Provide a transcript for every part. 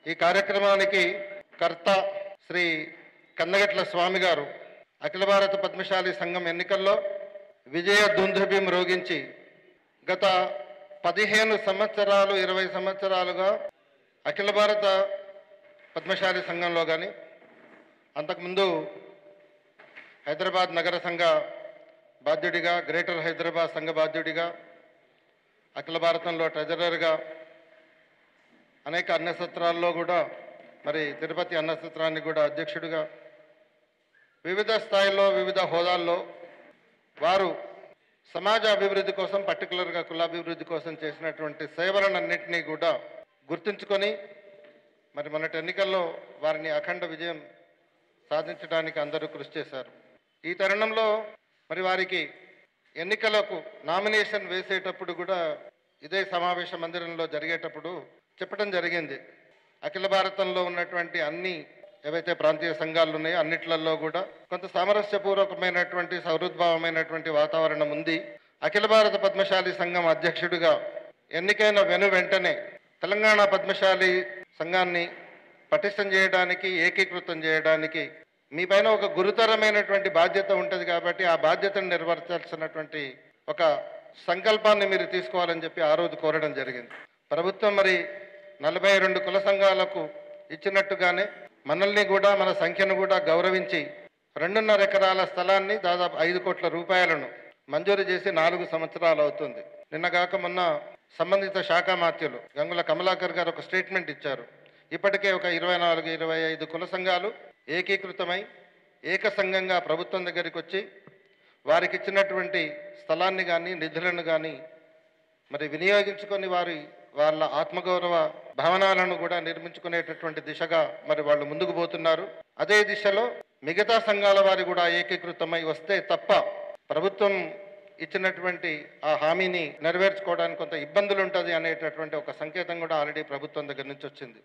ఈ కార్యక్రమానికి కర్త శ్రీ కన్నగట్ల స్వామి గారు అఖిల భారత పద్మశాలి సంఘం ఎన్నికల్లో విజయ దుందుభిం రోగించి గత పదిహేను సంవత్సరాలు ఇరవై సంవత్సరాలుగా అఖిల భారత పద్మశాలి సంఘంలో కానీ అంతకుముందు హైదరాబాద్ నగర సంఘ బాధ్యుడిగా గ్రేటర్ హైదరాబాద్ సంఘ బాధ్యుడిగా అఖిల భారతంలో ట్రెజరర్గా అనేక అన్నసత్రాల్లో కూడా మరి తిరుపతి అన్నసత్రాన్ని కూడా అధ్యక్షుడిగా వివిధ స్థాయిల్లో వివిధ హోదాల్లో వారు సమాజ అభివృద్ధి కోసం పర్టికులర్గా కులాభివృద్ధి కోసం చేసినటువంటి సేవలన్నింటినీ కూడా గుర్తుంచుకొని మరి మొన్నటి ఎన్నికల్లో వారిని అఖండ విజయం సాధించడానికి అందరూ కృషి చేశారు ఈ తరుణంలో మరి వారికి ఎన్నికలకు నామినేషన్ వేసేటప్పుడు కూడా ఇదే సమావేశ మందిరంలో జరిగేటప్పుడు చెప్పడం జరిగింది అఖిల భారతంలో ఉన్నటువంటి అన్ని ఏవైతే ప్రాంతీయ సంఘాలు ఉన్నాయో అన్నిట్లలో కూడా కొంత సామరస్యపూర్వకమైనటువంటి సౌహృద్భావమైనటువంటి వాతావరణం ఉంది అఖిల భారత పద్మశాలి సంఘం అధ్యక్షుడిగా ఎన్నికైన వెను వెంటనే తెలంగాణ పద్మశాలి సంఘాన్ని పటిష్టం చేయడానికి ఏకీకృతం చేయడానికి మీ పైన ఒక గురుతరమైనటువంటి బాధ్యత ఉంటుంది కాబట్టి ఆ బాధ్యతను నిర్వర్తించాల్సినటువంటి ఒక సంకల్పాన్ని మీరు తీసుకోవాలని చెప్పి ఆ రోజు కోరడం జరిగింది ప్రభుత్వం మరి నలభై రెండు కుల సంఘాలకు ఇచ్చినట్టుగానే మనల్ని కూడా మన సంఖ్యను కూడా గౌరవించి రెండున్నర ఎకరాల స్థలాన్ని దాదాపు ఐదు కోట్ల రూపాయలను మంజూరు చేసి నాలుగు సంవత్సరాలు అవుతుంది నిన్నగాక మొన్న సంబంధిత శాఖ మాత్యులు గంగుల కమలాకర్ గారు ఒక స్టేట్మెంట్ ఇచ్చారు ఇప్పటికే ఒక ఇరవై నాలుగు ఇరవై ఐదు కుల సంఘాలు ఏకీకృతమై ఏక సంఘంగా ప్రభుత్వం దగ్గరికి వచ్చి వారికి ఇచ్చినటువంటి స్థలాన్ని కానీ నిధులను కానీ మరి వినియోగించుకొని వారి వాళ్ళ ఆత్మగౌరవ భవనాలను కూడా నిర్మించుకునేటటువంటి దిశగా మరి వాళ్ళు ముందుకు పోతున్నారు అదే దిశలో మిగతా సంఘాల వారి కూడా ఏకీకృతమై వస్తే తప్ప ప్రభుత్వం ఇచ్చినటువంటి ఆ హామీని నెరవేర్చుకోవడానికి కొంత ఇబ్బందులు ఉంటుంది అనేటటువంటి ఒక సంకేతం కూడా ఆల్రెడీ ప్రభుత్వం దగ్గర నుంచి వచ్చింది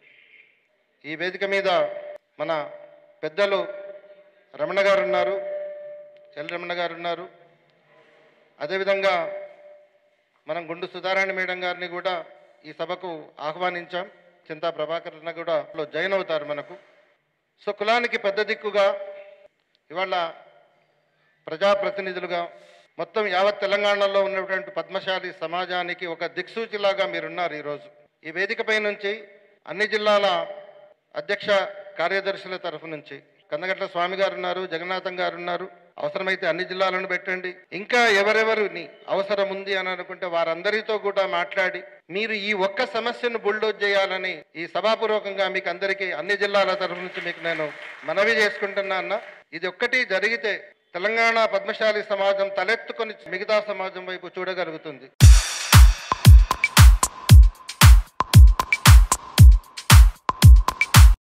ఈ వేదిక మీద మన పెద్దలు రమణ గారు ఉన్నారు ఎల్ రమణ గారు ఉన్నారు అదేవిధంగా మనం గుండు సుధారాణి మేడం గారిని కూడా ఈ సభకు ఆహ్వానించాం చింతా ప్రభాకర్ అన్న కూడా లో జాయిన్ అవుతారు మనకు సో కులానికి పెద్ద దిక్కుగా ఇవాళ ప్రజాప్రతినిధులుగా మొత్తం యావత్ తెలంగాణలో ఉన్నటువంటి పద్మశాలి సమాజానికి ఒక దిక్సూచిలాగా మీరున్నారు ఈరోజు ఈ వేదికపై నుంచి అన్ని జిల్లాల అధ్యక్ష కార్యదర్శుల తరఫు నుంచి కందగట్ల స్వామి గారు ఉన్నారు జగన్నాథం గారు ఉన్నారు అవసరమైతే అన్ని జిల్లాలను పెట్టండి ఇంకా ఎవరెవరిని అవసరం ఉంది అని అనుకుంటే వారందరితో కూడా మాట్లాడి మీరు ఈ ఒక్క సమస్యను బుల్డోజ్ చేయాలని ఈ సభాపూర్వకంగా మీకు అందరికీ అన్ని జిల్లాల తరఫు నుంచి మీకు నేను మనవి చేసుకుంటున్నా అన్న ఇది ఒక్కటి జరిగితే తెలంగాణ పద్మశాలి సమాజం తలెత్తుకొని మిగతా సమాజం వైపు చూడగలుగుతుంది